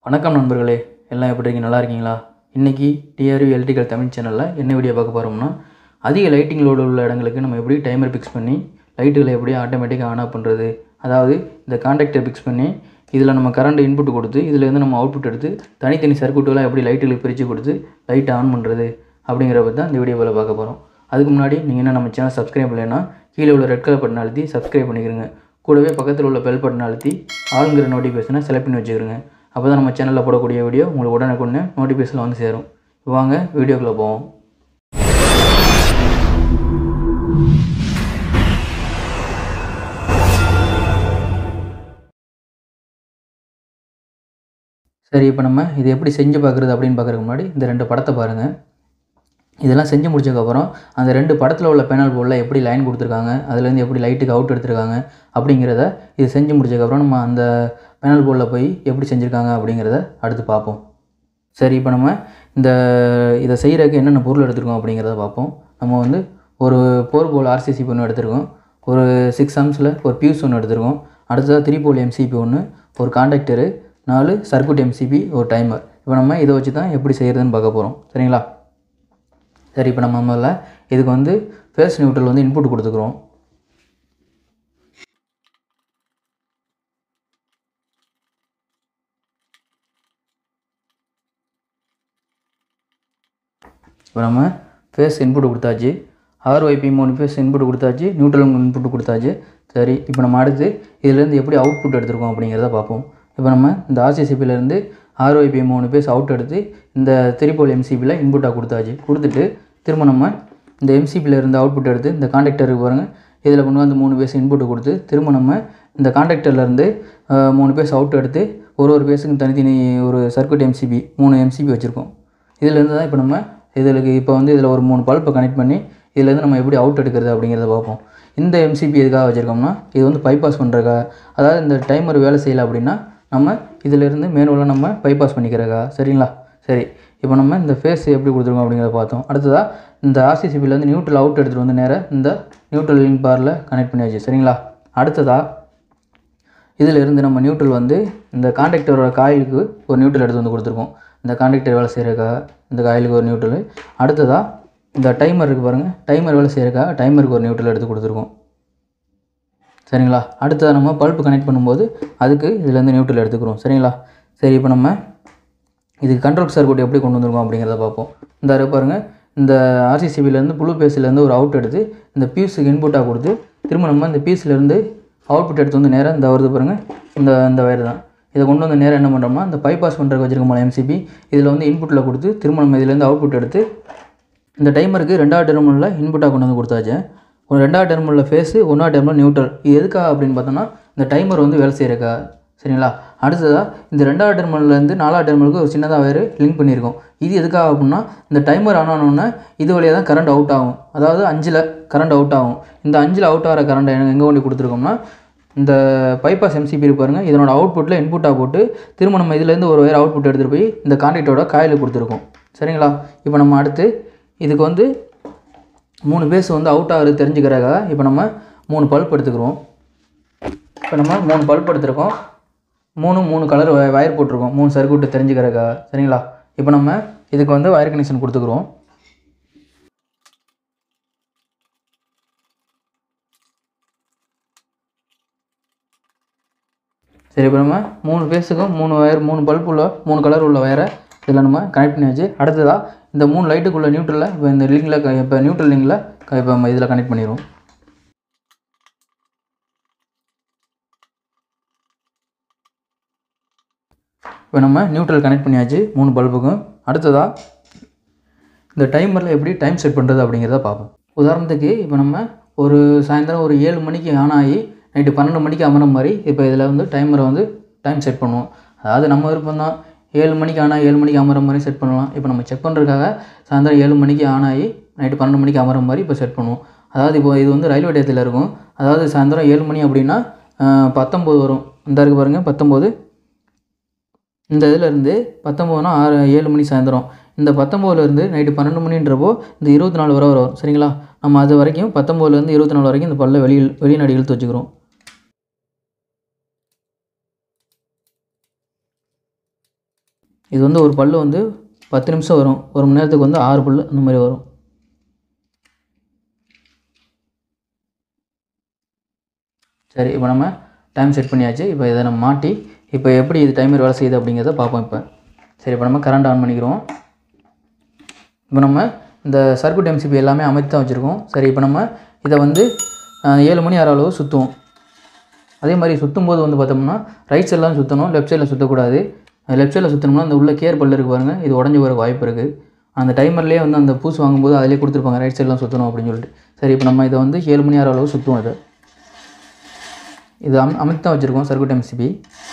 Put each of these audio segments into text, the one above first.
வணக்கம் நண்பர்களே எல்லாம் எப்படி இருக்கீங்க நல்லா இருக்கீங்களா இன்றைக்கி டிஆர்வி எலக்ட்ரிக்கல் தமிழ் சேனலில் என்ன வீடியோ பார்க்க போகிறோம்னா அதிக லைட்டிங் லோடு உள்ள இடங்களுக்கு நம்ம எப்படி டைமர் ஃபிக்ஸ் பண்ணி லைட்டுகளை எப்படி ஆட்டோமேட்டிக்காக ஆன் ஆஃப் பண்ணுறது அதாவது இந்த கான்டாக்டர் ஃபிக்ஸ் பண்ணி இதில் நம்ம கரண்ட் இன்புட் கொடுத்து இதுலேருந்து நம்ம அவுட்புட் எடுத்து தனித்தனி சர்க்யூட்டெல்லாம் எப்படி லைட்டுகளுக்கு பிரித்து கொடுத்து லைட்டை ஆன் பண்ணுறது அப்படிங்கிற பற்றி தான் இந்த வீடியோவில் பார்க்க போகிறோம் அதுக்கு முன்னாடி நீங்கள் என்ன நம்ம சேனல் சப்ஸ்கிரைப் பண்ணலைன்னா கீழே உள்ள ரெட் கலர் பட்டன் அழுத்தி சப்ஸ்கிரைப் பண்ணிக்கிறங்க கூடவே பக்கத்தில் உள்ள பெல் பட்டன் அழுத்தி ஆளுங்கிற நோட்டிஃபிகேஷனை செலக்ட் பண்ணி வச்சுக்கிறோங்க அப்போ தான் நம்ம சேனலில் போடக்கூடிய வீடியோ உங்களுக்கு உடனுக்குடனே நோட்டிஃபிகேஷன் வந்து சேரும் வாங்க வீடியோக்குள்ளே போவோம் சரி இப்போ நம்ம இது எப்படி செஞ்சு பார்க்குறது அப்படின்னு பார்க்குறதுக்கு முன்னாடி இந்த ரெண்டு படத்தை பாருங்கள் இதெல்லாம் செஞ்சு முடிச்சதுக்கப்புறம் அந்த ரெண்டு படத்தில் உள்ள பேனல் போர்டில் எப்படி லைன் கொடுத்துருக்காங்க அதுலேருந்து எப்படி லைட்டுக்கு அவுட் எடுத்திருக்காங்க அப்படிங்கிறத இது செஞ்சு முடிச்சதுக்கப்புறம் நம்ம அந்த பேனல் போர்டில் போய் எப்படி செஞ்சுருக்காங்க அப்படிங்கிறத அடுத்து பார்ப்போம் சரி இப்போ நம்ம இந்த இதை செய்கிறதுக்கு என்னென்ன பொருள் எடுத்திருக்கோம் அப்படிங்கிறத பார்ப்போம் நம்ம வந்து ஒரு போர் போல் ஆர்சிசி ஒன்று எடுத்திருக்கோம் ஒரு சிக்ஸ் அம்ஸில் ஒரு பியூஸ் ஒன்று எடுத்திருக்கோம் அடுத்ததாக த்ரீ போல் எம்சிபி ஒன்று ஒரு காண்டாக்டரு நாலு சர்க்யூட் எம்சிபி ஒரு டைமர் இப்போ நம்ம இதை வச்சு தான் எப்படி செய்கிறதுன்னு பார்க்க போகிறோம் சரிங்களா சரி இப்போ நம்ம முதல்ல இதுக்கு வந்து ஃபேஸ் நியூட்ரல் வந்து இன்புட் கொடுத்துக்குறோம் இப்போ நம்ம ஃபேஸ் இன்புட் கொடுத்தாச்சு ஆர்ஒய்பி மூணு ஃபேஸ் இன்புட் கொடுத்தாச்சு நியூட்ரல் இன்புட் கொடுத்தாச்சு சரி இப்போ நம்ம அடுத்து இதுலேருந்து எப்படி அவுட்புட் எடுத்திருக்கோம் அப்படிங்கிறத பார்ப்போம் இப்போ நம்ம இந்த ஆர்சிசிபிலேருந்து ஆர்ஒய்பி மூணு பேஸ் அவுட் எடுத்து இந்த திரிபோல் எம்சிபியில் இன்புட்டாக கொடுத்தாச்சு கொடுத்துட்டு திரும்ப நம்ம இந்த எம்சிபியில் இருந்து அவுட்புட் எடுத்து இந்த காண்டாக்டருக்கு பாருங்கள் இதில் கொண்டு வந்து மூணு பேஸ் இன்புட்டு கொடுத்து திரும்ப நம்ம இந்த காண்டாக்டர்லேருந்து மூணு பேஸ் அவுட் எடுத்து ஒரு ஒரு பேஸுக்கும் தனித்தனி ஒரு சர்க்யூட் எம்சிபி மூணு எம்சிபி வச்சுருக்கோம் இதுலேருந்து தான் இப்போ நம்ம இதில் இப்போ வந்து இதில் ஒரு மூணு பல்பை கனெக்ட் பண்ணி இதுலேருந்து நம்ம எப்படி அவுட் எடுக்கிறது அப்படிங்கிறத பார்ப்போம் இந்த எம்சிபி எதுக்காக வச்சுருக்கோம்னா இது வந்து பைபாஸ் பண்ணுறக்கா அதாவது இந்த டைமர் வேலை செய்யலை அப்படின்னா நம்ம இதிலேருந்து மேனுவலாக நம்ம பைபாஸ் பண்ணிக்கிறக்கா சரிங்களா சரி இப்போ நம்ம இந்த ஃபேஸ் எப்படி கொடுத்துருக்கோம் அப்படிங்கிறத பார்த்தோம் அடுத்ததாக இந்த ஆர்சிசிபிலேருந்து நியூட்ரல் அவுட் எடுத்துகிட்டு வந்து நேராக இந்த நியூட்ரல் லிங்க் பாரில் கனெக்ட் பண்ணியாச்சு சரிங்களா அடுத்ததாக இதில் இருந்து நம்ம நியூட்ரல் வந்து இந்த காண்டாக்டரோட காயிலுக்கு ஒரு நியூட்ரல் எடுத்து வந்து கொடுத்துருக்கோம் இந்த காண்டாக்டர் வேலை செய்கிறக்கா இந்த காயிலுக்கு ஒரு நியூட்ரல் அடுத்ததாக இந்த டைமர் இருக்குது பாருங்கள் டைமர் வேலை செய்கிறக்கா டைமருக்கு ஒரு நியூட்ரல் எடுத்து கொடுத்துருக்கோம் சரிங்களா அடுத்ததாக நம்ம பல்ப் கனெக்ட் பண்ணும்போது அதுக்கு இதுலேருந்து நியூட்ரல் எடுத்துக்கிறோம் சரிங்களா சரி இப்போ நம்ம இதுக்கு கண்ட்ரோல் சர்க்யூட் எப்படி கொண்டு வந்திருக்கோம் அப்படிங்கிறத பார்ப்போம் இந்த இருக்கு பாருங்கள் இந்த ஆர்சிசிபிலேருந்து ப்ளூ பேஸ்லேருந்து ஒரு அவுட் எடுத்து இந்த பியூஸுக்கு இன்புட்டாக கொடுத்து திரும்ப நம்ம இந்த பீஸ்லேருந்து அவுட்புட் எடுத்து வந்து நேராக இந்த வருது பாருங்கள் இந்த இந்த வயர் தான் இதை கொண்டு வந்து நேராக என்ன பண்ணுறோம்னா இந்த பைபாஸ் பண்ணுறதுக்கு வச்சிருக்கோம் எம்சிபி இதில் வந்து இன்புட்டில் கொடுத்து திரும்ப நம்ம இதுலேருந்து அவுட்புட் எடுத்து இந்த டைமருக்கு ரெண்டாவது டெர்மினலில் இன்புட்டாக கொண்டு வந்து கொடுத்தாச்சு ஒரு ரெண்டாவது டெர்மினலில் ஃபேஸு ஒன்றாவது டெர்மினல் நியூட்ரல் இது எதுக்காக அப்படின்னு பார்த்தோன்னா இந்த டைமர் வந்து வேலை செய்கிறக்கா சரிங்களா அடுத்ததாக இந்த ரெண்டாவது டெர்மினல்லேருந்து நாலாவது டெர்மினலுக்கு ஒரு சின்னதாக வேறு லிங்க் பண்ணியிருக்கோம் இது எதுக்காக அப்படின்னா இந்த டைமர் ஆன் ஆனோடனே இது வழியாக தான் கரண்ட் அவுட் ஆகும் அதாவது அஞ்சில் கரண்ட் அவுட் ஆகும் இந்த அஞ்சில் அவுட் ஆகிற கரண்ட் எங்கே கொண்டு கொடுத்துருக்கோம்னா இந்த பைபாஸ் எம்சிபி பாருங்க இதனோட அவுட்புட்டில் இன்புட்டாக போட்டு திரும்ப நம்ம இதுலேருந்து ஒரு வேறு அவுட்புட் எடுத்துகிட்டு போய் இந்த கான்டாக்டோட காயில் கொடுத்துருக்கோம் சரிங்களா இப்போ நம்ம அடுத்து இதுக்கு வந்து மூணு பேஸ் வந்து அவுட் ஆகுறது தெரிஞ்சுக்கிறக்காக இப்போ நம்ம மூணு பல்ப் எடுத்துக்கிறோம் இப்போ நம்ம மூணு பல்ப் எடுத்துருக்கோம் மூணு மூணு கலர் வயர் போட்டிருக்கோம் மூணு சர்க்யூட்டு தெரிஞ்சுக்கிறக்கா சரிங்களா இப்போ நம்ம இதுக்கு வந்து வயர் கனெக்ஷன் கொடுத்துக்குறோம் சரி இப்போ நம்ம மூணு பேஸுக்கும் மூணு வயர் மூணு பல்ப் உள்ள மூணு கலர் உள்ள வயரை இதில் நம்ம கனெக்ட் பண்ணியாச்சு அடுத்ததாக இந்த மூணு லைட்டுக்குள்ள நியூட்ரலில் இப்போ இந்த லிங்கில் இப்போ நியூட்ரல் லிங்கில் இப்போ நம்ம இதில் கனெக்ட் பண்ணிடுவோம் இப்போ நம்ம நியூட்ரல் கனெக்ட் பண்ணியாச்சு மூணு பல்புக்கும் அடுத்ததாக இந்த டைமரில் எப்படி டைம் செட் பண்ணுறது அப்படிங்கிறத பார்ப்போம் உதாரணத்துக்கு இப்போ நம்ம ஒரு சாயந்தரம் ஒரு ஏழு மணிக்கு ஆன் ஆகி நைட்டு பன்னெண்டு மணிக்கு அமர மாதிரி இப்போ இதில் வந்து டைமரை வந்து டைம் செட் பண்ணுவோம் அதாவது நம்ம விருப்பம் தான் ஏழு மணிக்கு ஆனால் ஏழு மணிக்கு அமர மாதிரி செட் பண்ணலாம் இப்போ நம்ம செக் பண்ணுறதுக்காக சாயந்தரம் ஏழு மணிக்கு ஆன் ஆகி நைட்டு பன்னெண்டு மணிக்கு அமர மாதிரி இப்போ செட் பண்ணுவோம் அதாவது இப்போ இது வந்து ரயில்வே டயத்தில் இருக்கும் அதாவது சாயந்தரம் ஏழு மணி அப்படின்னா பத்தொம்போது வரும் இந்த இருக்கு பாருங்கள் பத்தொம்போது இந்த இதில் இருந்து பத்தொம்போதுனா ஆறு ஏழு மணி சாயந்தரம் இந்த பத்தொம்போதுலேருந்து நைட்டு பன்னெண்டு மணின்றப்போ இந்த இருபத்தி நாலு வரை வரும் சரிங்களா நம்ம அது வரைக்கும் பத்தொம்போதுலேருந்து இருபத்தி நாலு வரைக்கும் இந்த பல்ல வெளியில் வெளிநாடு இழுத்து வச்சுக்கிறோம் இது வந்து ஒரு பல்லு வந்து பத்து நிமிஷம் வரும் ஒரு மணி நேரத்துக்கு வந்து ஆறு பல்லு அந்த மாதிரி வரும் சரி இப்போ நம்ம டைம் செட் பண்ணியாச்சு இப்போ இதை நம்ம மாட்டி இப்போ எப்படி இது டைமர் வேலை செய்யுது அப்படிங்கிறத பார்ப்போம் இப்போ சரி இப்போ நம்ம கரண்ட் ஆன் பண்ணிக்கிறோம் இப்போ நம்ம இந்த சர்க்குட் எம்சிபி எல்லாமே அமைத்து தான் வச்சுருக்கோம் சரி இப்போ நம்ம இதை வந்து அஹ், ஏழு மணி ஆறு அளவு சுற்றுவோம் அதே மாதிரி சுற்றும் போது வந்து பார்த்தோம்னா ரைட் சைட்லாம் சுற்றணும் லெஃப்ட் சைடில் சுற்றக்கூடாது லெஃப்ட் சைடில் சுற்றணும்னா அந்த உள்ள கேர் பல்லு இருக்கு பாருங்கள் இது உடஞ்சி வர வாய்ப்பு இருக்குது அந்த டைமர்லேயே வந்து அந்த பூஸ் வாங்கும்போது அதிலே கொடுத்துருப்பாங்க ரைட் சைட்லாம் சுற்றணும் அப்படின்னு சொல்லிட்டு சரி இப்போ நம்ம இதை வந்து ஏழு மணி ஆறு அளவு சுற்றுவோம் இதை இது அம் அமைத்து தான் வச்சுருக்கோம் சர்க்குட் எம்சிபி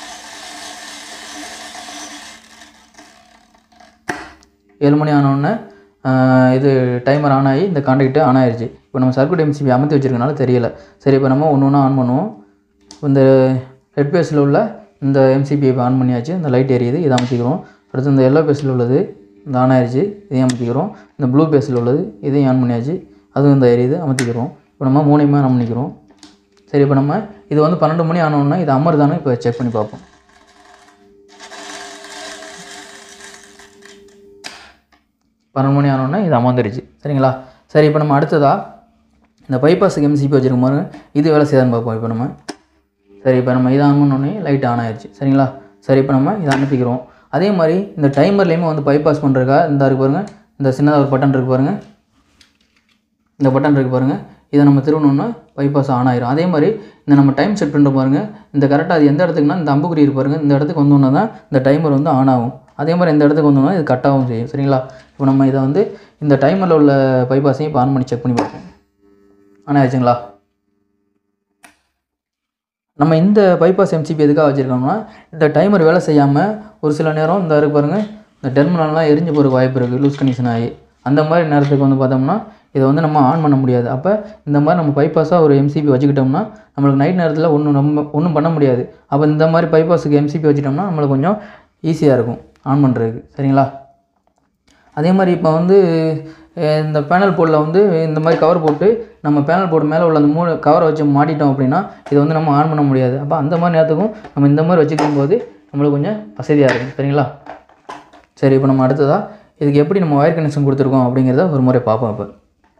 ஏழு மணி ஆனோடனே இது டைமர் ஆன் ஆகி இந்த காண்டாக்ட் ஆன் ஆயிருச்சு இப்போ நம்ம சர்க்குட் எம்சிபி அமைத்து வச்சிருக்கனால தெரியல சரி இப்போ நம்ம ஒன்று ஒன்றா ஆன் பண்ணுவோம் இந்த ரெட் பேஸில் உள்ள இந்த எம்சிபி இப்போ ஆன் பண்ணியாச்சு இந்த லைட் எரியுது இதை அமைச்சிக்கிறோம் அடுத்து இந்த எல்லோ பேஸில் உள்ளது இந்த ஆன் ஆயிருச்சு இதையும் அமைச்சிக்கிறோம் இந்த ப்ளூ பேஸில் உள்ளது இதையும் ஆன் பண்ணியாச்சு அதுவும் இந்த எரியுது அமைச்சிக்கிறோம் இப்போ நம்ம மூணையுமே ஆன் பண்ணிக்கிறோம் சரி இப்போ நம்ம இது வந்து பன்னெண்டு மணி ஆனோடனே இது அமருதானே இப்போ செக் பண்ணி பார்ப்போம் பன்னெண்டு மணி ஆனோடனே இது அமர்ந்துருச்சு சரிங்களா சரி இப்போ நம்ம அடுத்ததா இந்த பைபாஸுக்கு எம்சிபி வச்சுருக்க மாதிரி இது வேலை செய்தான்னு பார்ப்போம் இப்போ நம்ம சரி இப்போ நம்ம இதை ஆன் பண்ணோடனே லைட் ஆன் ஆயிடுச்சு சரிங்களா சரி இப்போ நம்ம இதை அனுப்பிக்கிறோம் அதே மாதிரி இந்த டைமர்லேயுமே வந்து பைபாஸ் பண்ணுறதுக்கா இந்த இருக்கு பாருங்கள் இந்த சின்னதாக ஒரு பட்டன் இருக்கு பாருங்கள் இந்த பட்டன் இருக்கு பாருங்கள் இதை நம்ம திருவணுன்னா பைபாஸ் ஆன் ஆயிரும் அதே மாதிரி இந்த நம்ம டைம் செட் பண்ணுற பாருங்கள் இந்த கரெக்டாக அது எந்த இடத்துக்குனா இந்த அம்புக்குறி இருக்கு பாருங்கள் இந்த இடத்துக்கு வந்தோன்னா தான் இந்த டைமர் வந்து ஆன் ஆகும் அதே மாதிரி இந்த இடத்துக்கு வந்தோம்னா இது கட் ஆகும் செய்யும் சரிங்களா இப்போ நம்ம இதை வந்து இந்த டைமரில் உள்ள பைபாஸையும் இப்போ ஆன் பண்ணி செக் பண்ணி பார்ப்போம் ஆன் ஆயிடுச்சுங்களா நம்ம இந்த பைபாஸ் எம்சிபி எதுக்காக வச்சுருக்கோம்னா இந்த டைமர் வேலை செய்யாமல் ஒரு சில நேரம் இந்த இருக்கு பாருங்கள் இந்த டெர்மினல்லாம் எரிஞ்சு போகிற வாய்ப்பு இருக்குது லூஸ் கண்டிஷன் ஆகி அந்த மாதிரி நேரத்துக்கு வந்து பார்த்தோம்னா இதை வந்து நம்ம ஆன் பண்ண முடியாது அப்போ இந்த மாதிரி நம்ம பைபாஸாக ஒரு எம்சிபி வச்சுக்கிட்டோம்னா நம்மளுக்கு நைட் நேரத்தில் ஒன்றும் நம்ம ஒன்றும் பண்ண முடியாது அப்போ இந்த மாதிரி பைபாஸுக்கு எம்சிபி வச்சுட்டோம்னா நம்மளுக்கு கொஞ்சம் ஈஸியாக இருக்கும் ஆன் பண்ணுறதுக்கு சரிங்களா அதே மாதிரி இப்போ வந்து அஹ், இந்த பேனல் போர்டில் வந்து இந்த மாதிரி கவர் போட்டு நம்ம பேனல் போர்டு மேலே உள்ள அந்த மூணு கவரை வச்சு மாட்டிட்டோம் அப்படின்னா இதை வந்து நம்ம ஆன் பண்ண முடியாது அப்போ அந்த மாதிரி நேரத்துக்கும் நம்ம இந்த மாதிரி வச்சுக்கும் போது நம்மளுக்கு கொஞ்சம் வசதியாக இருக்கும் சரிங்களா சரி இப்போ நம்ம அடுத்ததாக இதுக்கு எப்படி நம்ம ஒயர் கனெக்ஷன் கொடுத்துருக்கோம் அப்படிங்கிறத ஒரு முறை பார்ப்போம் இப்போ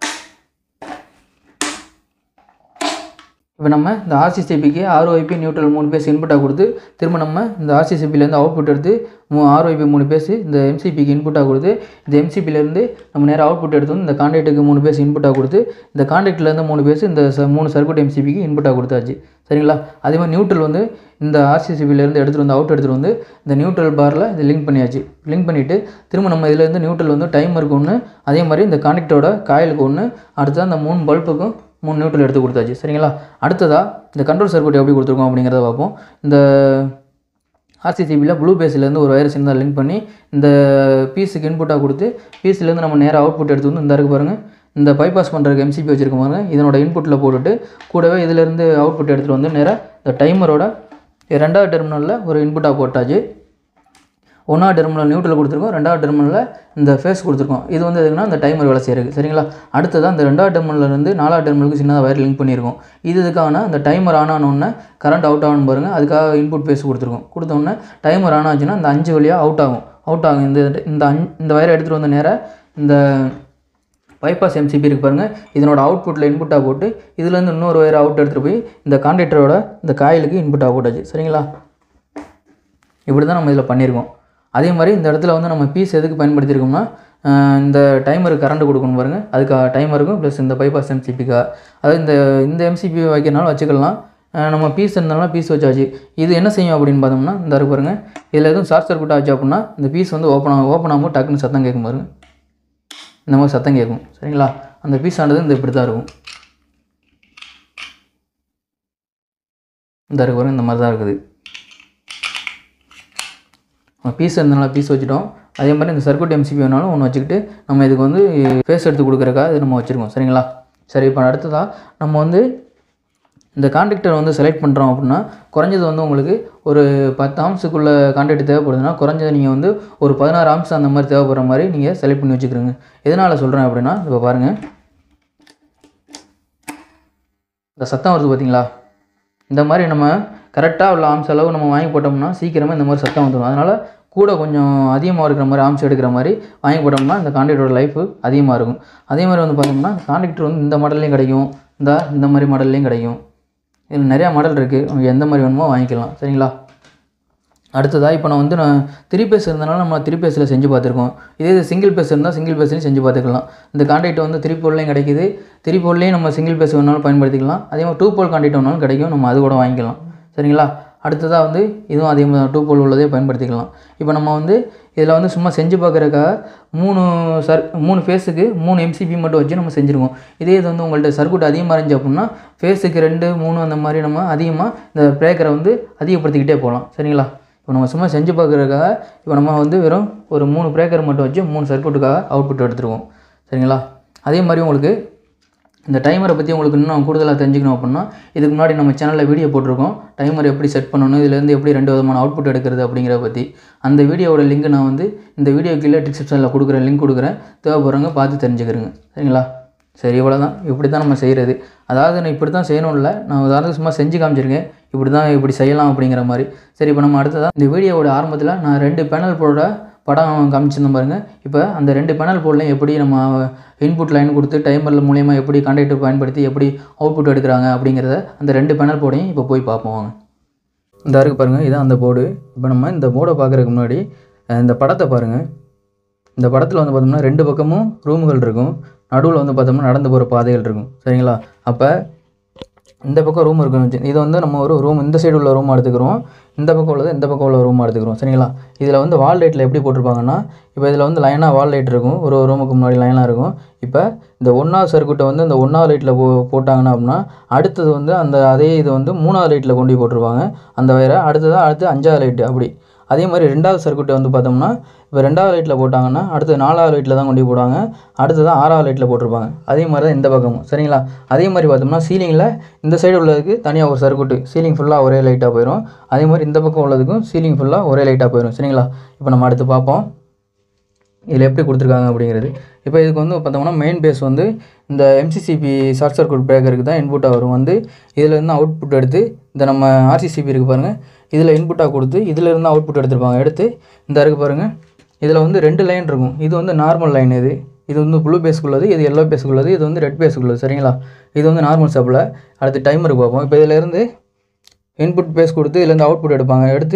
இப்போ நம்ம இந்த ஆர்சிசிபிக்கு ஆர்ஒய்பி நியூட்ரல் மூணு பேஸ் இன்புட்டாக கொடுத்து திரும்ப நம்ம இந்த ஆர்சிசிபிலேருந்து அவுட்புட் எடுத்து மூ ஆர்ஒய்பி மூணு பேஸ் இந்த எம்சிபிக்கு இன்புட்டாக கொடுத்து இந்த எம்சிபிலேருந்து நம்ம நேராக அவுட்புட் எடுத்து வந்து இந்த கான்டாக்ட்டுக்கு மூணு பேஸ் இன்புட்டாக கொடுத்து இந்த கான்டாக்ட்லேருந்து மூணு பேஸ் இந்த ச மூணு சர்க்யூட் எம்சிபிக்கு இன்புட்டாக கொடுத்தாச்சு சரிங்களா அதே மாதிரி நியூட்ரல் வந்து இந்த ஆர்சிசிபிலேருந்து எடுத்துகிட்டு வந்து அவுட் எடுத்துகிட்டு வந்து இந்த நியூட்ரல் பாரில் இது லிங்க் பண்ணியாச்சு லிங்க் பண்ணிவிட்டு திரும்ப நம்ம இதுலேருந்து நியூட்ரல் வந்து டைமருக்கு ஒன்று அதே மாதிரி இந்த கான்டாக்டோட காயிலுக்கு ஒன்று அடுத்து அந்த மூணு பல்புக்கும் மூணு நியூட்ரல் எடுத்து கொடுத்தாச்சு சரிங்களா அடுத்ததாக இந்த கண்ட்ரோல் சர்க்யூட் எப்படி கொடுத்துருக்கோம் அப்படிங்கிறத பார்ப்போம் இந்த ஆர்சிசிபியில் ப்ளூ பேஸ்லேருந்து ஒரு வயர் சின்னதாக லிங்க் பண்ணி இந்த பீஸுக்கு இன்புட்டாக கொடுத்து பீஸ்லேருந்து நம்ம நேராக அவுட்புட் எடுத்து வந்து இந்த இருக்கு பாருங்கள் இந்த பைபாஸ் பண்ணுறதுக்கு எம்சிபி வச்சுருக்க பாருங்க இதனோட இன்புட்டில் போட்டுட்டு கூடவே இதிலேருந்து அவுட்புட் எடுத்துகிட்டு வந்து நேராக இந்த டைமரோட ரெண்டாவது டெர்மினலில் ஒரு இன்புட்டாக போட்டாச்சு ஒன்றாவது டெர்மினல் நியூட்ரல் கொடுத்துருக்கோம் ரெண்டாவது டெர்மினலில் இந்த ஃபேஸ் கொடுத்துருக்கோம் இது வந்து எதுக்குன்னா இந்த டைமர் வேலை செய்கிறது சரிங்களா அடுத்ததான் இந்த ரெண்டாவது டெர்மினல்ல இருந்து நாலாவது டெர்மினலுக்கு சின்னதாக வயர் லிங்க் பண்ணியிருக்கோம் இது இதுக்கான அந்த டைமர் ஆன் ஆனோடனே கரண்ட் அவுட் ஆகணும் பாருங்கள் அதுக்காக இன்புட் பேஸ் கொடுத்துருக்கோம் கொடுத்தோன்னே டைமர் ஆன் ஆச்சுன்னா இந்த அஞ்சு வழியாக அவுட் ஆகும் அவுட் ஆகும் இந்த இந்த அஞ்சு இந்த வயரை எடுத்துகிட்டு வந்த நேராக இந்த பைபாஸ் எம்சிபி இருக்கு பாருங்கள் இதனோட அவுட்புட்டில் இன்புட்டாக போட்டு இதுலேருந்து இன்னொரு வயர் அவுட் எடுத்துகிட்டு போய் இந்த கான்டாக்டரோட இந்த காயிலுக்கு இன்புட்டாக போட்டாச்சு சரிங்களா இப்படி தான் நம்ம இதில் பண்ணியிருக்கோம் அதே மாதிரி இந்த இடத்துல வந்து நம்ம பீஸ் எதுக்கு பயன்படுத்தியிருக்கோம்னா ஆஹ் இந்த டைமருக்கு கரண்ட் கொடுக்கணும் பாருங்கள் அதுக்காக டைமருக்கும் ப்ளஸ் இந்த பைபாஸ் எம்சிபிக்காக அதாவது இந்த இந்த எம்சிபி வைக்கிறனாலும் வச்சுக்கலாம் ஆஹ் நம்ம பீஸ் இருந்தாலும் பீஸ் வச்சாச்சு இது என்ன செய்யும் அப்படின்னு பார்த்தோம்னா இந்த இருக்கு பாருங்க இதில் எதுவும் ஷார்ட் சர்க்யூட் ஆச்சு அப்படின்னா இந்த பீஸ் வந்து ஓப்பன் ஆகும் ஓப்பன் ஆகும்போது டக்குன்னு சத்தம் கேட்கும் பாருங்க இந்த மாதிரி சத்தம் கேட்கும் சரிங்களா அந்த பீஸ் ஆனது இந்த இப்படி தான் இருக்கும் இந்த இருக்கு பாருங்க இந்த மாதிரி தான் இருக்குது நம்ம பீஸ் இருந்தனால பீஸ் வச்சுட்டோம் அதே மாதிரி இந்த சர்க்யூட் எம்சிபி வேணாலும் ஒன்று வச்சுக்கிட்டு நம்ம இதுக்கு வந்து ஃபேஸ் எடுத்து கொடுக்குறக்கா இது நம்ம வச்சுருக்கோம் சரிங்களா சரி இப்போ அடுத்ததாக நம்ம வந்து இந்த கான்டாக்டர் வந்து செலக்ட் பண்ணுறோம் அப்படின்னா குறைஞ்சது வந்து உங்களுக்கு ஒரு பத்து ஆம்ஸுக்குள்ளே கான்டாக்ட் தேவைப்படுதுன்னா குறைஞ்சது நீங்கள் வந்து ஒரு பதினாறு ஆம்ஸ் அந்த மாதிரி தேவைப்படுற மாதிரி நீங்கள் செலக்ட் பண்ணி வச்சுக்கிறோங்க எதனால் சொல்கிறேன் அப்படின்னா இப்போ பாருங்கள் இந்த சத்தம் வருது பார்த்தீங்களா இந்த மாதிரி நம்ம கரெக்டாக உள்ள ஆம்ஸ் அளவு நம்ம வாங்கி போட்டோம்னா சீக்கிரமாக இந்த மாதிரி சத்தம் வந்துடும் அதனால் கூட கொஞ்சம் அதிகமாக இருக்கிற மாதிரி ஆம்ஸ் எடுக்கிற மாதிரி வாங்கி போட்டோம்னா இந்த காண்டாக்டரோட லைஃப் அதிகமாக இருக்கும் அதே மாதிரி வந்து பார்த்தோம்னா காண்டாக்டர் வந்து இந்த மாடல்லையும் கிடைக்கும் இந்த இந்த மாதிரி மாடல்லையும் கிடைக்கும் இதில் நிறையா மாடல் இருக்குது உங்களுக்கு எந்த மாதிரி வேணுமோ வாங்கிக்கலாம் சரிங்களா அடுத்ததாக இப்போ நான் வந்து நான் த்ரீ பேஸ் இருந்தனால நம்ம த்ரீ பேஸில் செஞ்சு பார்த்துருக்கோம் இதே இது சிங்கிள் பேஸ் இருந்தால் சிங்கிள் பேஸ்லையும் செஞ்சு பார்த்துக்கலாம் இந்த காண்டாக்ட் வந்து த்ரீ போல்லையும் கிடைக்குது த்ரீ போல்லையும் நம்ம சிங்கிள் பேஸ் வேணாலும் பயன்படுத்திக்கலாம் அதே மாதிரி டூ போல் காண்டாக்ட் வேணாலும் கிடைக்கும் நம்ம அது கூட வாங்கிக்கலாம் சரிங்களா அடுத்ததாக வந்து இதுவும் அதே மாதிரி டூ போல் உள்ளதே பயன்படுத்திக்கலாம் இப்போ நம்ம வந்து இதில் வந்து சும்மா செஞ்சு பார்க்குறக்காக மூணு சர் மூணு ஃபேஸுக்கு மூணு எம்சிபி மட்டும் வச்சு நம்ம செஞ்சுருக்கோம் இதே இது வந்து உங்கள்கிட்ட சர்க்குட் அதிகமாக இருந்துச்சு அப்படின்னா ஃபேஸுக்கு ரெண்டு மூணு அந்த மாதிரி நம்ம அதிகமாக இந்த பிரேக்கரை வந்து அதிகப்படுத்திக்கிட்டே போகலாம் சரிங்களா இப்போ நம்ம சும்மா செஞ்சு பார்க்குறதுக்காக இப்போ நம்ம வந்து வெறும் ஒரு மூணு பிரேக்கர் மட்டும் வச்சு மூணு சர்க்குட்டுக்காக அவுட்புட் எடுத்துருவோம் சரிங்களா அதே மாதிரி உங்களுக்கு இந்த டைமரை பற்றி உங்களுக்கு இன்னும் கூடுதலாக தெரிஞ்சுக்கணும் அப்படின்னா இதுக்கு முன்னாடி நம்ம சேனலில் வீடியோ போட்டிருக்கோம் டைமர் எப்படி செட் பண்ணணும் இதுலேருந்து எப்படி ரெண்டு விதமான அவுட்புட் எடுக்கிறது அப்படிங்கிறத பற்றி அந்த வீடியோவோட லிங்க் நான் வந்து இந்த வீடியோ கீழே டிஸ்கிரிப்ஷனில் கொடுக்குறேன் லிங்க் கொடுக்குறேன் தேவைப்படுறவங்க பார்த்து தெரிஞ்சுக்கிறேங்க சரிங்களா சரி இவ்வளோ தான் இப்படி தான் நம்ம செய்கிறது அதாவது நான் இப்படி தான் செய்யணும் இல்லை நான் உதாரணத்துக்கு சும்மா செஞ்சு காமிச்சிருக்கேன் இப்படி தான் இப்படி செய்யலாம் அப்படிங்கிற மாதிரி சரி இப்போ நம்ம அடுத்ததாக இந்த வீடியோவோட ஆரம்பத்தில் நான் ரெண்டு பேனல் போட படம் காமிச்சிருந்தேன் பாருங்க இப்போ அந்த ரெண்டு பேனல் போர்ட்லையும் எப்படி நம்ம இன்புட் லைன் கொடுத்து டைமரில் மூலியமாக எப்படி கான்டாக்டர் பயன்படுத்தி எப்படி அவுட்புட் எடுக்கிறாங்க அப்படிங்கிறத அந்த ரெண்டு பேனல் போர்டையும் இப்போ போய் பார்ப்போம் வாங்க இந்த இருக்கு பாருங்கள் இதான் அந்த போர்டு இப்போ நம்ம இந்த போர்டை பார்க்குறதுக்கு முன்னாடி அஹ் இந்த படத்தை பாருங்கள் இந்த படத்தில் வந்து பார்த்தோம்னா ரெண்டு பக்கமும் ரூமுகள் இருக்கும் நடுவில் வந்து பார்த்தோம்னா நடந்து போகிற பாதைகள் இருக்கும் சரிங்களா அப்போ இந்த பக்கம் ரூம் இருக்குன்னு வச்சு இது வந்து நம்ம ஒரு ரூம் இந்த சைடு உள்ள ரூம் எடுத்துக்கிறோம் இந்த பக்கம் உள்ளது இந்த பக்கம் உள்ள ரூம் எடுத்துக்கிறோம் சரிங்களா இதில் வந்து வால் லைட்டில் எப்படி போட்டிருப்பாங்கன்னா இப்போ இதில் வந்து லைனாக வால் லைட் இருக்கும் ஒரு ஒரு ரூமுக்கு முன்னாடி லைனாக இருக்கும் இப்போ இந்த ஒன்றாவது சர்க்கியூட்டை வந்து இந்த ஒன்றாவது லைட்டில் போ போட்டாங்கன்னா அப்படின்னா அடுத்தது வந்து அந்த அதே இது வந்து மூணாவது லைட்டில் கொண்டு போய் போட்டிருப்பாங்க அந்த வயரை அடுத்ததாக அடுத்து அஞ்சாவது லைட்டு அப்படி அதே மாதிரி ரெண்டாவது சர்க்கியூட்டை வந்து பார்த்தோம்னா இப்போ ரெண்டாவது லைட்டில் போட்டாங்கன்னா அடுத்து நாலாவது லைட்டில் தான் கொண்டு போய் போடுவாங்க அடுத்ததான் ஆறாவது லைட்டில் போட்டிருப்பாங்க அதே மாதிரி தான் இந்த பக்கமும் சரிங்களா அதே மாதிரி பார்த்தோம்னா சீலிங்கில் இந்த சைடு உள்ளதுக்கு தனியாக ஒரு சர்க்கியூட்டு சீலிங் ஃபுல்லாக ஒரே லைட்டாக போயிடும் அதே மாதிரி இந்த பக்கம் உள்ளதுக்கும் சீலிங் ஃபுல்லாக ஒரே லைட்டாக போயிடும் சரிங்களா இப்போ நம்ம அடுத்து பார்ப்போம் இதில் எப்படி கொடுத்துருக்காங்க அப்படிங்கிறது இப்போ இதுக்கு வந்து பார்த்தோம்னா மெயின் பேஸ் வந்து இந்த எம்சிசிபி ஷார்ட் சர்க்யூட் பிரேக்கருக்கு தான் இன்புட்டாக வரும் வந்து இதில் இருந்து அவுட்புட் எடுத்து இந்த நம்ம ஆர்சிசிபி இருக்குது பாருங்கள் இதில் இன்புட்டாக கொடுத்து இதில் இருந்து அவுட்புட் எடுத்துருப்பாங்க எடுத்து இந்த இருக்கு பாருங்கள் இதில் வந்து ரெண்டு லைன் இருக்கும் இது வந்து நார்மல் லைன் இது இது வந்து ப்ளூ பேஸ்க்குள்ளது இது எல்லோ பேஸ்க்குள்ளது இது வந்து ரெட் பேஸ்க்குள்ளது சரிங்களா இது வந்து நார்மல் சப்பில் அடுத்து டைமருக்கு பார்ப்போம் இப்போ இதிலேருந்து இன்புட் பேஸ் கொடுத்து இதுலேருந்து அவுட்புட் எடுப்பாங்க எடுத்து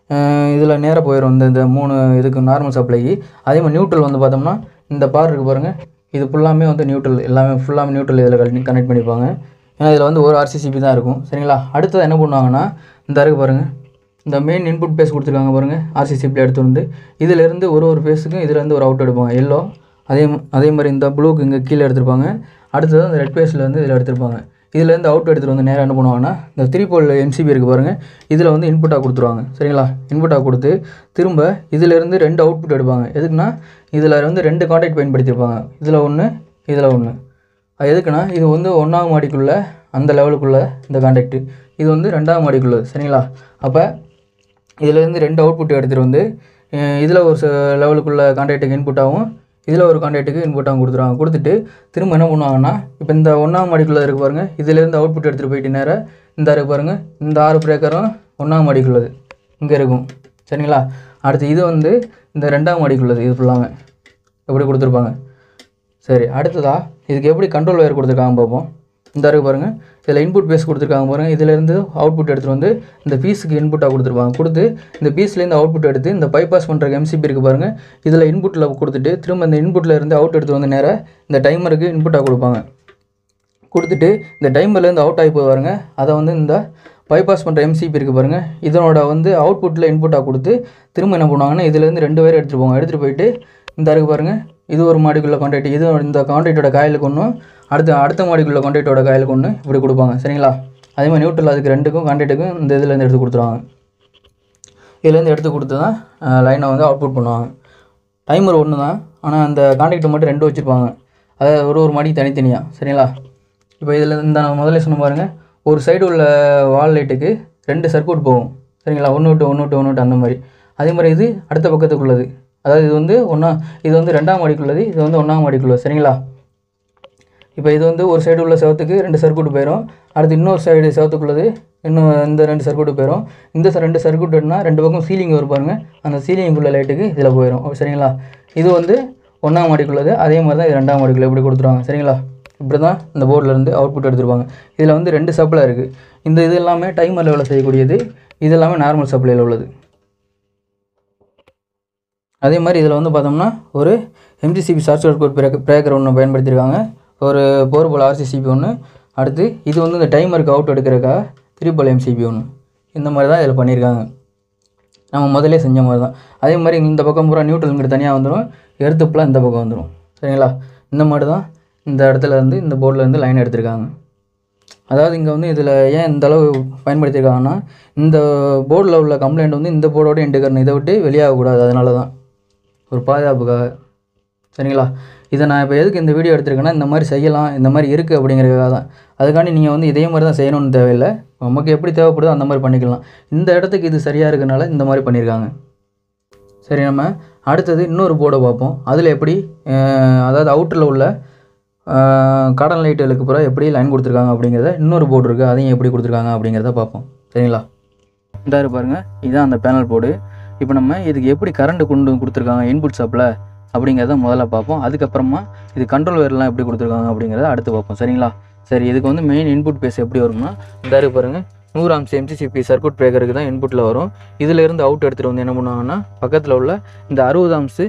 இதில் நேராக போயிடும் இந்த இந்த மூணு இதுக்கு நார்மல் சப்ளைக்கு அதே மாதிரி நியூட்ரல் வந்து பார்த்தோம்னா இந்த பார் இருக்குது பாருங்கள் இது ஃபுல்லாமே வந்து நியூட்ரல் எல்லாமே ஃபுல்லாமே நியூட்ரல் இதில் கனெக்ட் கனெக்ட் பண்ணிப்பாங்க ஏன்னா இதில் வந்து ஒரு ஆர்சிசிபி தான் இருக்கும் சரிங்களா அடுத்தது என்ன பண்ணுவாங்கன்னா இந்த இருக்கு பாருங்கள் இந்த மெயின் இன்புட் பேஸ் கொடுத்துருக்காங்க பாருங்கள் ஆர்சிசிபியில் எடுத்து வந்து இதிலேருந்து ஒரு ஒரு பேஸுக்கும் இதுலேருந்து ஒரு அவுட் எடுப்பாங்க எல்லோ அதே ம- அதே மாதிரி இந்த ப்ளூக்கு இங்கே கீழே எடுத்திருப்பாங்க அடுத்தது அந்த ரெட் பேஸில் வந்து இதில் எடுத்திருப்பாங்க இதுலேருந்து அவுட் எடுத்துகிட்டு வந்து நேராக என்ன பண்ணுவாங்கன்னா இந்த த்ரீ போல் எம்சிபி இருக்குது பாருங்கள் இதில் வந்து இன்புட்டாக கொடுத்துருவாங்க சரிங்களா இன்புட்டாக கொடுத்து திரும்ப இதிலேருந்து ரெண்டு அவுட்புட் எடுப்பாங்க எதுக்குன்னா இதில் வந்து ரெண்டு காண்டாக்ட் பயன்படுத்தியிருப்பாங்க இதில் ஒன்று இதில் ஒன்று அது எதுக்குன்னா இது வந்து ஒன்றாவது மாடிக்குள்ளே அந்த லெவலுக்குள்ளே இந்த காண்டாக்ட் இது வந்து ரெண்டாவது மாடிக்குள்ளது சரிங்களா அப்போ இதிலேருந்து ரெண்டு அவுட்புட் எடுத்துகிட்டு வந்து இதில் ஒரு லெவலுக்குள்ள காண்டாக்டுக்கு இன்புட்டாகவும் இதில் ஒரு காண்டாக்டுக்கு இன்புட்டாகவும் கொடுத்துருவாங்க கொடுத்துட்டு திரும்ப என்ன பண்ணுவாங்கன்னா இப்போ இந்த ஒன்றாம் மாடிக்குள்ளே இருக்கு பாருங்கள் இதிலேருந்து அவுட்புட் எடுத்துகிட்டு போயிட்டு நேராக இந்த இருக்கு பாருங்கள் இந்த ஆறு பிரேக்கரும் ஒன்றாம் மாடிக்குள்ளது இங்கே இருக்கும் சரிங்களா அடுத்து இது வந்து இந்த ரெண்டாம் மாடிக்குள்ளது இது ஃபுல்லாமே எப்படி கொடுத்துருப்பாங்க சரி அடுத்ததா இதுக்கு எப்படி கண்ட்ரோல் ஒயர் கொடுத்துருக்காங்க பார்ப்போம் இந்த இருக்கு பாருங்கள் இதில் இன்புட் பேஸ் கொடுத்துருக்காங்க பாருங்கள் இதிலேருந்து அவுட்புட் எடுத்துகிட்டு வந்து இந்த பீஸுக்கு இன்புட்டாக கொடுத்துருப்பாங்க கொடுத்து இந்த பீஸ்லேருந்து அவுட்புட் எடுத்து இந்த பைபாஸ் பண்ணுற எம்சிபி இருக்குது பாருங்கள் இதில் இன்புட்டில் கொடுத்துட்டு திரும்ப இந்த இன்புட்டில் இருந்து அவுட் எடுத்து வந்து நேராக இந்த டைமருக்கு இன்புட்டாக கொடுப்பாங்க கொடுத்துட்டு இந்த டைமர்லேருந்து அவுட் ஆகி போய் பாருங்க அதை வந்து இந்த பைபாஸ் பண்ணுற எம்சிபி இருக்குது பாருங்கள் இதனோட வந்து அவுட்புட்டில் இன்புட்டாக கொடுத்து திரும்ப என்ன பண்ணுவாங்கன்னா இதுலேருந்து ரெண்டு பேர் எடுத்துகிட்டு போவாங்க எடுத்துகிட்டு போயிட்டு இந்த இருக்கு பாருங்கள் இது ஒரு மாடிக்குள்ள கான்டாக்ட் இது இந்த கான்டாக்டோட காயிலுக்கு ஒன்றும் அடுத்த அடுத்த மாடிக்குள்ள கான்டாக்டோட காயிலுக்கு ஒன்று இப்படி கொடுப்பாங்க சரிங்களா அதே மாதிரி நியூட்ரல் அதுக்கு ரெண்டுக்கும் கான்டாக்ட்டுக்கும் இந்த இதுலேருந்து எடுத்து கொடுத்துருவாங்க இதுலேருந்து எடுத்து கொடுத்து தான் லைனை வந்து அவுட்புட் பண்ணுவாங்க டைமர் ஒன்று தான் ஆனால் அந்த கான்டாக்ட் மட்டும் ரெண்டு வச்சுருப்பாங்க அதாவது ஒரு ஒரு மாடி தனித்தனியாக சரிங்களா இப்போ இதில் இந்த நான் முதல்ல சொன்ன பாருங்க ஒரு சைடு உள்ள வால் லைட்டுக்கு ரெண்டு சர்க்யூட் போகும் சரிங்களா ஒன்று விட்டு ஒன்று விட்டு ஒன்று விட்டு அந்த மாதிரி அதே மாதிரி இது அடுத்த பக்கத்துக்குள்ளது அதாவது இது வந்து ஒன்றா இது வந்து ரெண்டாம் மாடிக்குள்ளது இது வந்து ஒன்றாம் மாடிக்குள்ளது சரிங்களா இப்போ இது வந்து ஒரு சைடு உள்ள செவத்துக்கு ரெண்டு சர்க்யூட் போயிடும் அடுத்து இன்னொரு சைடு செவத்துக்குள்ளது இன்னும் இந்த ரெண்டு சர்க்யூட்டு போயிடும் இந்த ச- ரெண்டு சர்க்யூட்னா ரெண்டு பக்கம் சீலிங் வரும் பாருங்க அந்த சீலிங்குள்ள லைட்டுக்கு இதில் போயிடும் அப்ப சரிங்களா இது வந்து ஒன்றாம் மாடிக்குள்ளது அதே மாதிரி தான் இது ரெண்டாம் மாடிக்குள்ள இப்படி கொடுத்துருவாங்க சரிங்களா இப்படி தான் இந்த போர்டில் இருந்து அவுட்புட் எடுத்துருப்பாங்க இதில் வந்து ரெண்டு சப்ளை இருக்குது இந்த இது எல்லாமே டைமர் லெவலில் செய்யக்கூடியது இது எல்லாமே நார்மல் சப்ளையில் உள்ளது அதே மாதிரி இதில் வந்து பார்த்தோம்னா ஒரு MCCB short circuit break breaker ஒன்று பயன்படுத்தியிருக்காங்க ஒரு போர்போல் ஆர்சிசிபி ஒன்று அடுத்து இது வந்து இந்த டைமருக்கு அவுட் எடுக்கிறக்கா த்ரீபல் எம்சிபி ஒன்று இந்த மாதிரி தான் இதில் பண்ணியிருக்காங்க நம்ம முதல்ல செஞ்ச மாதிரி தான் அதே மாதிரி இந்த பக்கம் பூரா நியூட்ரல் இங்கிட்டு தனியாக வந்துடும் எர்த்துப்பெலாம் இந்த பக்கம் வந்துடும் சரிங்களா இந்த மாதிரி தான் இந்த இடத்துல இருந்து இந்த போர்டில் இருந்து லைன் எடுத்திருக்காங்க அதாவது இங்கே வந்து இதில் ஏன் இந்த அளவு பயன்படுத்தியிருக்காங்கன்னா இந்த போர்டில் உள்ள கம்ப்ளைண்ட் வந்து இந்த போர்டோட எண்டுக்கணும் இதை விட்டு வெளியாகக்கூடாது அதனால தான் ஒரு பாதுகாப்புக்காக சரிங்களா இதை நான் இப்போ எதுக்கு இந்த வீடியோ எடுத்திருக்கேன்னா இந்த மாதிரி செய்யலாம் இந்த மாதிரி இருக்குது அப்படிங்கிறதுக்காக தான் அதுக்காண்டி நீங்கள் வந்து இதே மாதிரி தான் செய்யணும்னு தேவையில்லை நமக்கு எப்படி தேவைப்படுதோ அந்த மாதிரி பண்ணிக்கலாம் இந்த இடத்துக்கு இது சரியாக இருக்கனால இந்த மாதிரி பண்ணியிருக்காங்க சரி நம்ம அடுத்தது இன்னொரு போர்டை பார்ப்போம் அதில் எப்படி அஹ், அதாவது அவுட்டரில் உள்ள காடன் லைட்டுகளுக்கு பூரா எப்படி லைன் கொடுத்துருக்காங்க அப்படிங்கிறத இன்னொரு போர்டு இருக்குது அதையும் எப்படி கொடுத்துருக்காங்க அப்படிங்கிறத பார்ப்போம் சரிங்களா இந்த பாருங்க இதுதான் அந்த பேனல் போர்டு இப்போ நம்ம இதுக்கு எப்படி கரண்ட் கொண்டு கொடுத்துருக்காங்க இன்புட் சப்ளை அப்படிங்கிறத முதல்ல பார்ப்போம் அதுக்கப்புறமா இது கண்ட்ரோல் வேர்லாம் எப்படி கொடுத்துருக்காங்க அப்படிங்கிறத அடுத்து பார்ப்போம் சரிங்களா சரி இதுக்கு வந்து மெயின் இன்புட் பேஸ் எப்படி வரும்னா இந்த இருக்கு பாருங்க நூறு ஆம்ஸ் எம்சிசிபி சர்க்யூட் பிரேக்கருக்கு தான் இன்புட்டில் வரும் இதில் இருந்து அவுட் எடுத்துகிட்டு வந்து என்ன பண்ணுவாங்கன்னா பக்கத்தில் உள்ள இந்த அறுபது ஆம்ஸு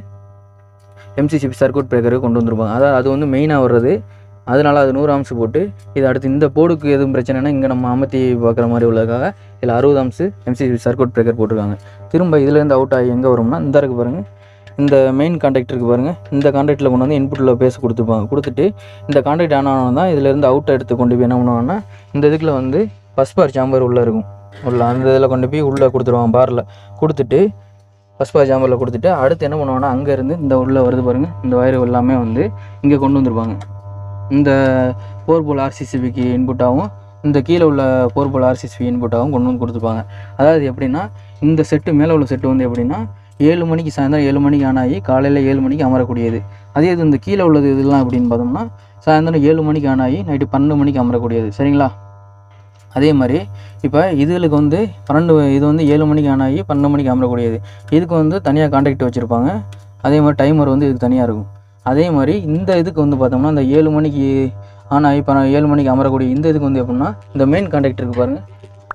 எம்சிசிபி சர்க்யூட் பிரேக்கருக்கு கொண்டு வந்துருப்பாங்க அதாவது அது வந்து மெயினாக வர்றது அதனால அது நூறு ஆம்ஸ் போட்டு இது அடுத்து இந்த போர்டுக்கு எதுவும் பிரச்சனைனா இங்கே நம்ம அமர்த்தி பார்க்குற மாதிரி உள்ளதுக்காக இதில் அறுபது ஆம்ஸு எம்சிசிபி சர்க்யூட் பிரேக்கர் போட்டிருக்காங்க திரும்ப இதுலேருந்து அவுட் ஆகி எங்கே வரும்னா இந்த இருக்கு பாருங்கள் இந்த மெயின் கான்டாக்டருக்கு பாருங்கள் இந்த கான்டாக்டில் கொண்டு வந்து இன்புட்டில் பேச கொடுத்துருப்பாங்க கொடுத்துட்டு இந்த கான்டாக்ட் ஆனால் தான் இதுலேருந்து அவுட் எடுத்து கொண்டு போய் என்ன பண்ணுவாங்கன்னா இந்த இதுக்குள்ள வந்து பஸ் பார் சாம்பர் உள்ளே இருக்கும் உள்ள அந்த இதில் கொண்டு போய் உள்ளே கொடுத்துருவாங்க பாரில் கொடுத்துட்டு பஸ் பார் சாம்பரில் கொடுத்துட்டு அடுத்து என்ன பண்ணுவாங்கன்னா அங்கேருந்து இந்த உள்ளே வருது பாருங்கள் இந்த வயர் எல்லாமே வந்து இங்கே கொண்டு வந்துருப்பாங்க இந்த போர் போல் ஆர்சிசிபிக்கு இன்புட்டாகவும் இந்த கீழே உள்ள போர் போல் ஆர்சிசிபி இன்புட்டாகவும் கொண்டு வந்து கொடுத்துருப்பாங்க அதாவது எப்படின்னா இந்த செட்டு மேலே உள்ள செட்டு வந்து எப்படின்னா ஏழு மணிக்கு சாயந்தரம் ஏழு மணிக்கு ஆன் ஆகி காலையில் ஏழு மணிக்கு அமரக்கூடியது அதே இது இந்த கீழே உள்ளது இதெல்லாம் எப்படின்னு பார்த்தோம்னா சாயந்தரம் ஏழு மணிக்கு ஆன் ஆகி நைட்டு பன்னெண்டு மணிக்கு அமரக்கூடியது சரிங்களா அதே மாதிரி இப்போ இதுகளுக்கு வந்து பன்னெண்டு இது வந்து ஏழு மணிக்கு ஆன் ஆகி பன்னெண்டு மணிக்கு அமரக்கூடியது இதுக்கு வந்து தனியாக கான்டாக்ட் வச்சுருப்பாங்க அதே மாதிரி டைமர் வந்து இதுக்கு தனியாக இருக்கும் அதே மாதிரி இந்த இதுக்கு வந்து பார்த்தோம்னா இந்த ஏழு மணிக்கு ஆன் ஆகி ப ஏழு மணிக்கு அமரக்கூடிய இந்த இதுக்கு வந்து எப்படின்னா இந்த மெயின் கான்டாக்ட் இருக்குது பாருங்கள்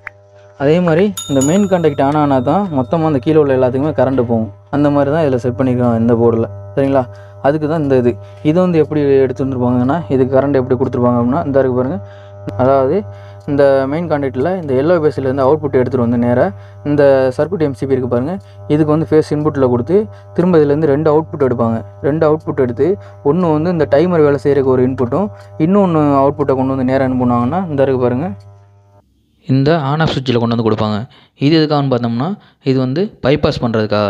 அதே மாதிரி இந்த மெயின் கான்டாக்ட் ஆன் ஆனால் தான் மொத்தமாக அந்த கீழே உள்ள எல்லாத்துக்குமே கரண்ட் போகும் அந்த மாதிரி தான் இதில் செட் பண்ணியிருக்காங்க இந்த போர்டில் சரிங்களா அதுக்கு தான் இந்த இது இது வந்து எப்படி எடுத்து வந்துருப்பாங்கன்னா இதுக்கு கரண்ட் எப்படி கொடுத்துருப்பாங்க அப்படின்னா இந்த இருக்கு பாருங்கள் அதாவது இந்த மெயின் கான்டாக்டில் இந்த எல்லோ பேஸ்லேருந்து அவுட்புட் எடுத்துகிட்டு வந்து நேராக இந்த சர்க்யூட் எம்சிபி இருக்குது பாருங்கள் இதுக்கு வந்து ஃபேஸ் இன்புட்டில் கொடுத்து திரும்ப இதுலேருந்து ரெண்டு அவுட்புட் எடுப்பாங்க ரெண்டு அவுட்புட் எடுத்து ஒன்று வந்து இந்த டைமர் வேலை செய்கிறதுக்கு ஒரு இன்புட்டும் இன்னொன்று அவுட்புட்டை கொண்டு வந்து நேராக என்ன பண்ணுவாங்கன்னா இந்த இருக்கு பாருங்கள் இந்த ஆன் ஆஃப் சுவிட்சில் கொண்டு வந்து கொடுப்பாங்க இது எதுக்காகன்னு பார்த்தோம்னா இது வந்து பைபாஸ் பண்ணுறதுக்காக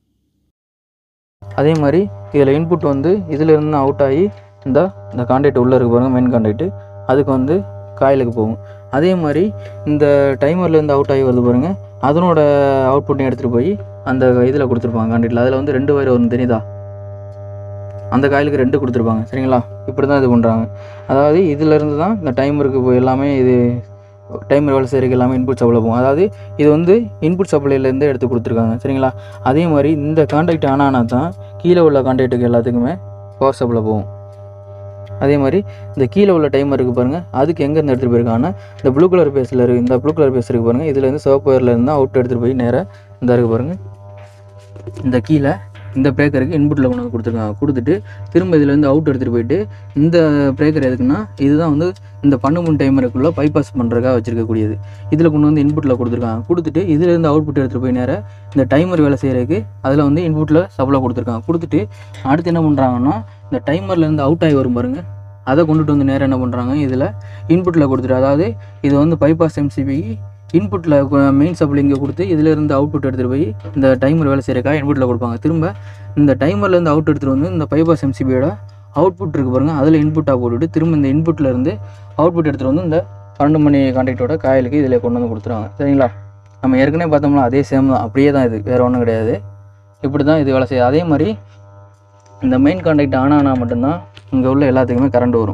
அதே மாதிரி இதில் இன்புட் வந்து இதிலிருந்து அவுட் ஆகி இந்த இந்த கான்டாக்ட் உள்ளே இருக்கு பாருங்கள் மெயின் கான்டாக்ட் அதுக்கு வந்து காயிலுக்கு போகும் அதே மாதிரி இந்த டைமர்லேருந்து அவுட் ஆகி வருது பாருங்கள் அதனோட அவுட்புட்டையும் எடுத்துகிட்டு போய் அந்த இதில் கொடுத்துருப்பாங்க கான்டாக்டில் அதில் வந்து ரெண்டு வயர் வரும் தெரியுதா அந்த காயிலுக்கு ரெண்டு கொடுத்துருப்பாங்க சரிங்களா இப்படி தான் இது பண்ணுறாங்க அதாவது இதிலேருந்து தான் இந்த டைமருக்கு போய் எல்லாமே இது டைமர் வேலை செய்கிறதுக்கு எல்லாமே இன்புட் சப்ளை போகும் அதாவது இது வந்து இன்புட் சப்ளைலேருந்து எடுத்து கொடுத்துருக்காங்க சரிங்களா அதே மாதிரி இந்த கான்டாக்ட் ஆன் ஆனால் தான் கீழே உள்ள கான்டாக்ட்டுக்கு எல்லாத்துக்குமே பவர் சப்ளை போகும் அதே மாதிரி இந்த கீழே உள்ள டைமர் இருக்குது பாருங்கள் அதுக்கு எங்கேருந்து எடுத்துகிட்டு போயிருக்காங்கன்னா இந்த ப்ளூ கலர் பேஸில் இருக்கு இந்த ப்ளூ கலர் பேஸ் இருக்குது பாருங்கள் இதுலேருந்து சிவப்பு வயர்லேருந்து அவுட் எடுத்துகிட்டு போய் நேராக இந்த இருக்குது பாருங்கள் இந்த கீழே இந்த பிரேக்கருக்கு இன்புட்டில் கொண்டு வந்து கொடுத்துருக்காங்க கொடுத்துட்டு திரும்ப இதுலேருந்து அவுட் எடுத்துகிட்டு போயிட்டு இந்த பிரேக்கர் எதுக்குன்னா இதுதான் வந்து இந்த பன்னெண்டு டைமருக்குள்ளே பைபாஸ் பண்ணுறதுக்காக வச்சிருக்கக்கூடியது இதில் கொண்டு வந்து இன்புட்டில் கொடுத்துருக்காங்க கொடுத்துட்டு இதுலேருந்து அவுட்புட் எடுத்துகிட்டு போய் நேராக இந்த டைமர் வேலை செய்கிறதுக்கு அதில் வந்து இன்புட்டில் சப்ளை கொடுத்துருக்காங்க கொடுத்துட்டு அடுத்து என்ன பண்ணுறாங்கன்னா இந்த டைமர்லேருந்து அவுட் ஆகி வரும் பாருங்க அதை கொண்டுட்டு வந்து நேராக என்ன பண்ணுறாங்க இதில் இன்புட்டில் கொடுத்துட்டு அதாவது இது வந்து பைபாஸ் எம்சிபி இன்புட்டில் மெயின் சப்ளை இங்கே கொடுத்து இதிலேருந்து அவுட்புட் எடுத்துகிட்டு போய் இந்த டைமர் வேலை செய்கிறக்காக இன்புட்டில் கொடுப்பாங்க திரும்ப இந்த டைமர்லேருந்து அவுட் எடுத்துகிட்டு வந்து இந்த பைபாஸ் எம்சிபியோட அவுட்புட் இருக்கு பாருங்க அதில் இன்புட்டாக போட்டுவிட்டு திரும்ப இந்த இன்புட்டில் இருந்து அவுட்புட் எடுத்துகிட்டு வந்து இந்த பன்னெண்டு மணி கான்டாக்டோட காயிலுக்கு இதில் கொண்டு வந்து கொடுத்துருவாங்க சரிங்களா நம்ம ஏற்கனவே பார்த்தோம்னா அதே சேம் தான் அப்படியே தான் இது வேறு ஒன்றும் கிடையாது இப்படி தான் இது வேலை செய்யுது அதே மாதிரி இந்த மெயின் கான்டாக்ட் ஆன் ஆனால் மட்டும்தான் இங்கே உள்ள எல்லாத்துக்குமே கரண்ட் வரும்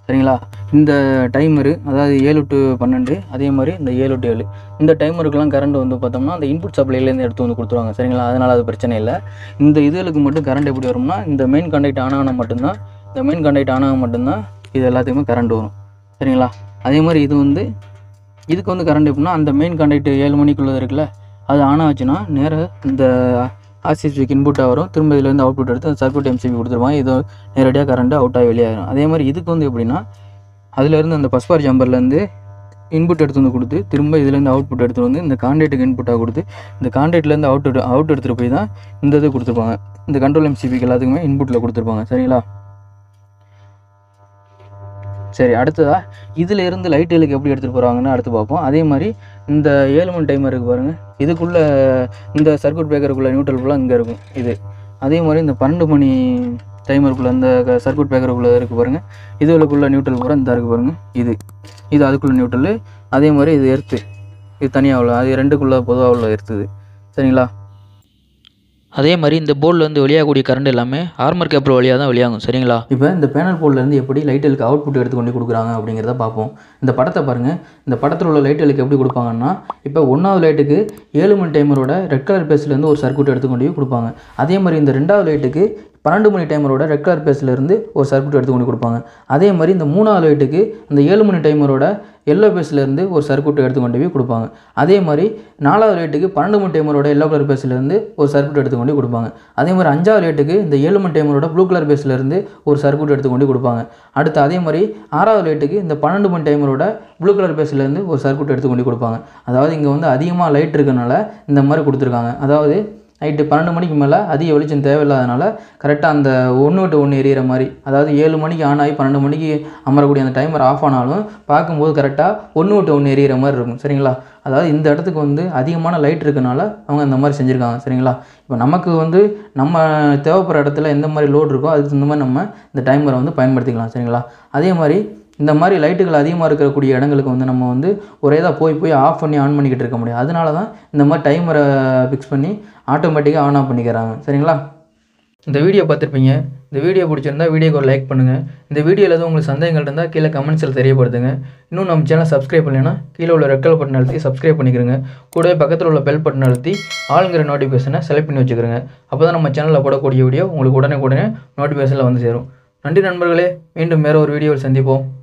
சரிங்களா இந்த டைமரு அதாவது ஏழு டு பன்னெண்டு அதே மாதிரி இந்த ஏழு டு ஏழு இந்த டைமருக்குலாம் கரண்ட் வந்து பார்த்தோம்னா அந்த இன்புட் சப்ளைலேருந்து எடுத்து வந்து கொடுத்துருவாங்க சரிங்களா அதனால் அது பிரச்சனை இல்லை இந்த இதுகளுக்கு மட்டும் கரண்ட் எப்படி வரும்னா இந்த மெயின் கண்டக்ட் ஆன் ஆனால் மட்டும்தான் இந்த மெயின் கண்டக்ட் ஆன் ஆனால் மட்டும்தான் இது எல்லாத்துக்குமே கரண்ட் வரும் சரிங்களா அதே மாதிரி இது வந்து இதுக்கு வந்து கரண்ட் எப்படின்னா அந்த மெயின் கண்டக்ட் ஏழு மணிக்குள்ளது இருக்குல்ல அது ஆன் ஆச்சுன்னா நேராக இந்த ஆர்சிபிக்கு இன்புட்டாக வரும் திரும்ப இதுலேருந்து அவுட்புட் எடுத்து அந்த சர்க்யூட் எம்சிபி கொடுத்துருவாங்க இது நேரடியாக கரண்ட் அவுட் ஆகி வெளியாகிடும் அதே மாதிரி இதுக்கு வந்து எப்படின்னா அதுலேருந்து அந்த பஸ்பார் ஜம்பர்லேருந்து இன்புட் எடுத்து வந்து கொடுத்து திரும்ப இதுலேருந்து அவுட்புட் எடுத்து வந்து இந்த கான்டாக்ட்டுக்கு இன்புட்டாக கொடுத்து இந்த கான்டாக்ட்லேருந்து அவுட் அவுட் எடுத்துகிட்டு போய் தான் இந்த இது கொடுத்துருப்பாங்க இந்த கண்ட்ரோல் எம்சிபிக்கு எல்லாத்துக்குமே இன்புட்டில் கொடுத்துருப்பாங்க சரிங்களா சரி அடுத்ததா இதில் இருந்து லைட்டுகளுக்கு எப்படி எடுத்துகிட்டு போகிறாங்கன்னு அடுத்து பார்ப்போம் அதே மாதிரி இந்த ஏழு மணி டைமர் இருக்குது பாருங்கள் இதுக்குள்ளே இந்த சர்க்யூட் பிரேக்கருக்குள்ளே நியூட்ரல் ஃபுல்லாக இங்கே இருக்கும் இது அதே மாதிரி இந்த பன்னெண்டு மணி டைமருக்குள்ளே இந்த சர்க்யூட் பிரேக்கருக்குள்ளே இருக்குது பாருங்கள் இதுகளுக்குள்ள நியூட்ரல் பூரா இந்த இருக்குது பாருங்கள் இது இது அதுக்குள்ள நியூட்ரல் அதே மாதிரி இது எர்த்து இது தனியாக உள்ள அது ரெண்டுக்குள்ளே பொதுவாக உள்ள எர்த்துது சரிங்களா அதே மாதிரி இந்த போர்ட்லேருந்து வெளியாகக்கூடிய கரண்ட் எல்லாமே ஆர்மர் கேப்பிள் வழியாக தான் வெளியாகும் சரிங்களா இப்போ இந்த பேனல் போர்ட்லேருந்து எப்படி லைட்டுகளுக்கு அவுட்புட் எடுத்து கொண்டு கொடுக்குறாங்க அப்படிங்கிறத பார்ப்போம் இந்த படத்தை பாருங்கள் இந்த படத்தில் உள்ள லைட்டுகளுக்கு எப்படி கொடுப்பாங்கன்னா இப்போ ஒன்றாவது லைட்டுக்கு ஏழு மணி டைமரோட ரெட் கலர் பேஸ்லேருந்து ஒரு சர்க்யூட் எடுத்து கொண்டு போய் கொடுப்பாங்க அதே மாதிரி இந்த ரெண்டாவது லைட்டுக்கு பன்னெண்டு மணி டைமரோட ரெட் கலர் பேஸ்லேருந்து ஒரு சர்க்யூட் எடுத்து கொண்டு கொடுப்பாங்க அதே மாதிரி இந்த மூணாவது லைட்டுக்கு இந்த ஏழு மணி டைமரோட எல்லோ பேஸ்லேருந்து ஒரு சர்க்யூட் எடுத்து கொண்டு போய் கொடுப்பாங்க அதே மாதிரி நாலாவது லைட்டுக்கு பன்னெண்டு மணி டைமரோட எல்லோ கலர் பேஸ்லேருந்து ஒரு சர்க்யூட் எடுத்து கொண்டு போய் கொடுப்பாங்க அதே மாதிரி அஞ்சாவது லைட்டுக்கு இந்த ஏழு மணி டைமரோட ப்ளூ கலர் பேஸ்லேருந்து ஒரு சர்க்யூட் எடுத்து கொண்டு போய் கொடுப்பாங்க அடுத்து அதே மாதிரி ஆறாவது லைட்டுக்கு இந்த பன்னெண்டு மணி டைமரோட ப்ளூ கலர் பேஸ்லேருந்து ஒரு சர்க்யூட் எடுத்து கொண்டு போய் கொடுப்பாங்க அதாவது இங்கே வந்து அதிகமாக லைட் இருக்கனால இந்த மாதிரி கொடுத்துருக்காங்க அதாவது நைட்டு பன்னெண்டு மணிக்கு மேலே அதிக வெளிச்சம் தேவையில்லாதனால கரெக்டாக அந்த ஒன்று விட்டு ஒன்று எரியிற மாதிரி அதாவது ஏழு மணிக்கு ஆன் ஆகி பன்னெண்டு மணிக்கு அமரக்கூடிய அந்த டைமர் ஆஃப் ஆனாலும் பார்க்கும்போது கரெக்டாக ஒன்று விட்டு ஒன்று எரியிற மாதிரி இருக்கும் சரிங்களா அதாவது இந்த இடத்துக்கு வந்து அதிகமான லைட் இருக்கனால அவங்க இந்த மாதிரி செஞ்சுருக்காங்க சரிங்களா இப்போ நமக்கு வந்து நம்ம தேவைப்படுற இடத்துல எந்த மாதிரி லோட் இருக்கோ அதுக்கு தகுந்த மாதிரி நம்ம இந்த டைமரை வந்து பயன்படுத்திக்கலாம் சரிங்களா அதே மாதிரி இந்த மாதிரி லைட்டுகள் அதிகமாக இருக்கக்கூடிய இடங்களுக்கு வந்து நம்ம வந்து ஒரே தான் போய் போய் ஆஃப் பண்ணி ஆன் பண்ணிக்கிட்டு இருக்க முடியும் அதனால தான் இந்த மாதிரி டைமரை ஃபிக்ஸ் பண்ணி ஆட்டோமேட்டிக்காக ஆன் ஆஃப் பண்ணிக்கிறாங்க சரிங்களா இந்த வீடியோ பார்த்துருப்பீங்க இந்த வீடியோ பிடிச்சிருந்தா வீடியோக்கு ஒரு லைக் பண்ணுங்கள் இந்த வீடியோவில் எதுவும் உங்களுக்கு சந்தேகங்கள் இருந்தால் கீழே கமெண்ட்ஸில் தெரியப்படுத்துங்க இன்னும் நம்ம சேனல் சப்ஸ்கிரைப் பண்ணலைன்னா கீழே உள்ள ரெட் கலர் பட்டன் அழுத்தி சப்ஸ்கிரைப் பண்ணிக்கிறங்க கூடவே பக்கத்தில் உள்ள பெல் பட்டன் அழுத்தி ஆளுங்கிற நோட்டிஃபிகேஷனை செலக்ட் பண்ணி வச்சுக்கிறங்க அப்போ தான் நம்ம சேனலில் போடக்கூடிய வீடியோ உங்களுக்கு உடனே உடனே நோட்டிஃபிகேஷனில் வந்து சேரும் நன்றி நண்பர்களே மீண்டும் வேறு ஒரு வீடியோவில் சந்திப்போம்